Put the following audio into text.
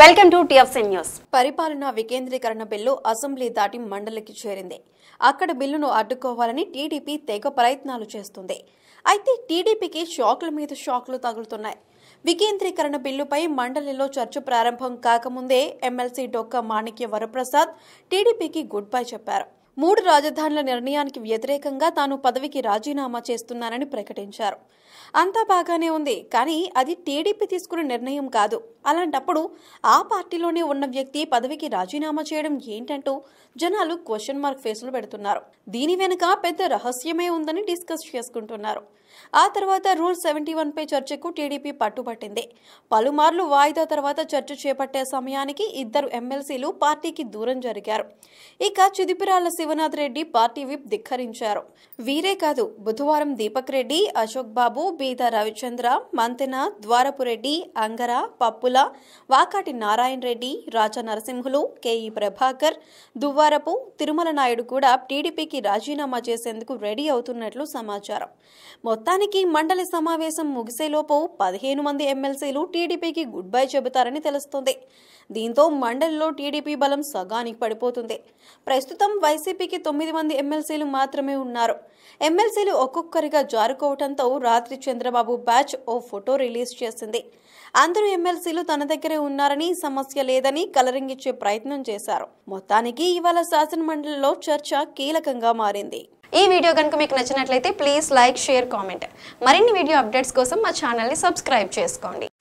welcome to TFC news పరిపాలనా వికేంద్రీకరణ bill assembly దాటి మండలికి చేరింది అక్కడ బిల్లును అడ్డుకోవాలని టీడీపీ తెగ ప్రయత్నాలు చేస్తుంది అయితే టీడీపీకి షాకుల మీద షాకులు తగులుతున్నాయి వికేంద్రీకరణ బిల్లుపై మండలిలో చర్చ ప్రారంభం కాకముందే ఎమ్మెల్సీ డొక్క మాణిక్య వరప్రసాద్ టీడీపీకి గుడ్ బై చెప్పారు మూడు రాజధానుల నిర్ణయానికి వ్యతిరేకంగా తాను పదవికి రాజీనామా చేస్తున్నానని ప్రకటించారు అంతా బాగానే ఉంది కానీ అది టీడీపీ తీసుకున్న నిర్ణయం కాదు అలాంటప్పుడు ఆ పార్టీలోనే ఉన్న వ్యక్తి పదవికి రాజీనామా చేయడం ఏంటంటూ జనాలు క్వశ్చన్ మార్క్ ఫేసులు పెడుతున్నారు దీని వెనుక పెద్ద రహస్యమే ఉందని డిస్కస్ చేసుకుంటున్నారు ఆ తర్వాత రూల్ సెవెంటీ వన్ పై చర్చకు టీడీపీ పట్టుబట్టింది పలుమార్లు వాయిదా తర్వాత చర్చ చేపట్టే సమయానికి ఇద్దరు ఎమ్మెల్సీలు పార్టీకి దూరం జరిగారు ఇక చిదిపిరాళ్ల శివనాథ్ రెడ్డి పార్టీ విప్ ధిక్కరించారు వీరే కాదు బుధవారం దీపక్ రెడ్డి అశోక్ బాబు బీద రవిచంద్ర మంతెన ద్వారపురెడ్డి అంగర పప్పుల వాకాటి నారాయణ రెడ్డి రాజా నరసింహులు కేఈ ప్రభాకర్ దువ్వారపు తిరుమల నాయుడు కూడా టీడీపీకి రాజీనామా చేసేందుకు రెడీ అవుతున్నట్లు సమాచారం మొత్తానికి మండలి సమావేశం ముగిసేలోపు పదిహేను మంది ఎమ్మెల్సీలు టీడీపీకి గుడ్ బై చెబుతారని తెలుస్తోంది దీంతో మండలిలో టీడీపీ బలం సగానికి పడిపోతుంది ప్రస్తుతం వైసీపీకి తొమ్మిది మంది ఎమ్మెల్సీలు మాత్రమే ఉన్నారు ఎమ్మెల్సీలు ఒక్కొక్కరిగా జారుకోవడంతో రాత్రి చంద్రబాబు బ్యాచ్ ఓ ఫోటో రిలీజ్ చేసింది అందరూ ఎమ్మెల్సీలు తన దగ్గరే ఉన్నారని సమస్య లేదని కలరింగ్ ఇచ్చే ప్రయత్నం చేశారు మొత్తానికి ఇవాళ శాసనమండలిలో చర్చ కీలకంగా మారింది ఈ వీడియో కనుక మీకు నచ్చినట్లయితే ప్లీజ్ లైక్ షేర్ కామెంట్ మరిన్ని వీడియో అప్డేట్స్ కోసం మా ఛానల్ని సబ్స్క్రైబ్ చేసుకోండి